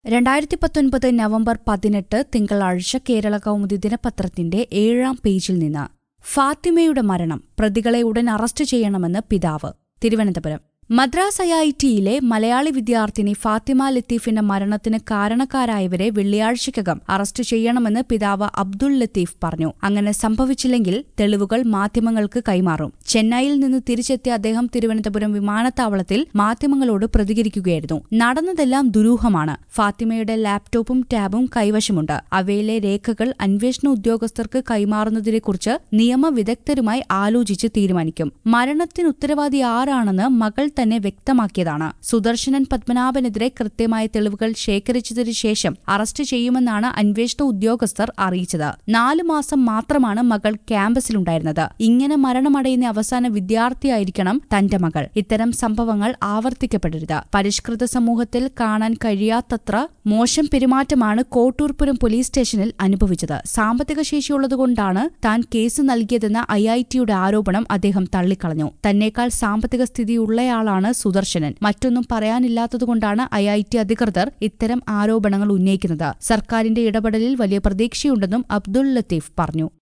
രണ്ടായിരത്തി പത്തൊൻപത് നവംബർ പതിനെട്ട് തിങ്കളാഴ്ച കേരള കൗമുദി ദിനപത്രത്തിന്റെ ഏഴാം പേജിൽ നിന്ന് ഫാത്തിമയുടെ മരണം പ്രതികളെ ഉടൻ അറസ്റ്റ് ചെയ്യണമെന്ന് പിതാവ് തിരുവനന്തപുരം മദ്രാസ് ഐഐടിയിലെ മലയാളി വിദ്യാർത്ഥിനി ഫാത്തിമ ലത്തീഫിന്റെ മരണത്തിന് കാരണക്കാരായവരെ വെള്ളിയാഴ്ചയ്ക്കകം അറസ്റ്റ് ചെയ്യണമെന്ന് പിതാവ് അബ്ദുൾ ലത്തീഫ് പറഞ്ഞു അങ്ങനെ സംഭവിച്ചില്ലെങ്കിൽ തെളിവുകൾ മാധ്യമങ്ങൾക്ക് കൈമാറും ചെന്നൈയിൽ നിന്ന് തിരിച്ചെത്തിയ അദ്ദേഹം തിരുവനന്തപുരം വിമാനത്താവളത്തിൽ മാധ്യമങ്ങളോട് പ്രതികരിക്കുകയായിരുന്നു നടന്നതെല്ലാം ദുരൂഹമാണ് ഫാത്തിമയുടെ ലാപ്ടോപ്പും ടാബും കൈവശമുണ്ട് അവയിലെ രേഖകൾ അന്വേഷണ ഉദ്യോഗസ്ഥർക്ക് കൈമാറുന്നതിനെക്കുറിച്ച് നിയമവിദഗ്ധരുമായി ആലോചിച്ച് തീരുമാനിക്കും മരണത്തിന് ഉത്തരവാദി ആരാണെന്ന് മകൾ തന്നെ വ്യക്തമാക്കിയതാണ് സുദർശനൻ പത്മനാഭനെതിരെ കൃത്യമായ തെളിവുകൾ ശേഖരിച്ചതിനു ശേഷം അറസ്റ്റ് ചെയ്യുമെന്നാണ് അന്വേഷണ ഉദ്യോഗസ്ഥർ അറിയിച്ചത് നാലു മാസം മാത്രമാണ് മകൾ ക്യാമ്പസിലുണ്ടായിരുന്നത് ഇങ്ങനെ മരണമടയുന്ന അവസാന വിദ്യാർത്ഥിയായിരിക്കണം തന്റെ മകൾ ഇത്തരം സംഭവങ്ങൾ ആവർത്തിക്കപ്പെടരുത് പരിഷ്കൃത സമൂഹത്തിൽ കാണാൻ കഴിയാത്തത്ര മോശം പെരുമാറ്റമാണ് കോട്ടൂർപുരം പോലീസ് സ്റ്റേഷനിൽ അനുഭവിച്ചത് സാമ്പത്തിക ശേഷിയുള്ളതുകൊണ്ടാണ് താൻ കേസ് നൽകിയതെന്ന ഐ ഐ ടിയുടെ ആരോപണം അദ്ദേഹം തള്ളിക്കളഞ്ഞു തന്നേക്കാൾ സാമ്പത്തിക സ്ഥിതിയുള്ളയാളാണ് സുദർശനൻ മറ്റൊന്നും പറയാനില്ലാത്തതുകൊണ്ടാണ് ഐ ഐ ടി അധികൃതർ ഇത്തരം ആരോപണങ്ങൾ ഉന്നയിക്കുന്നത് സർക്കാരിന്റെ ഇടപെടലിൽ വലിയ പ്രതീക്ഷയുണ്ടെന്നും അബ്ദുൾ ലത്തീഫ് പറഞ്ഞു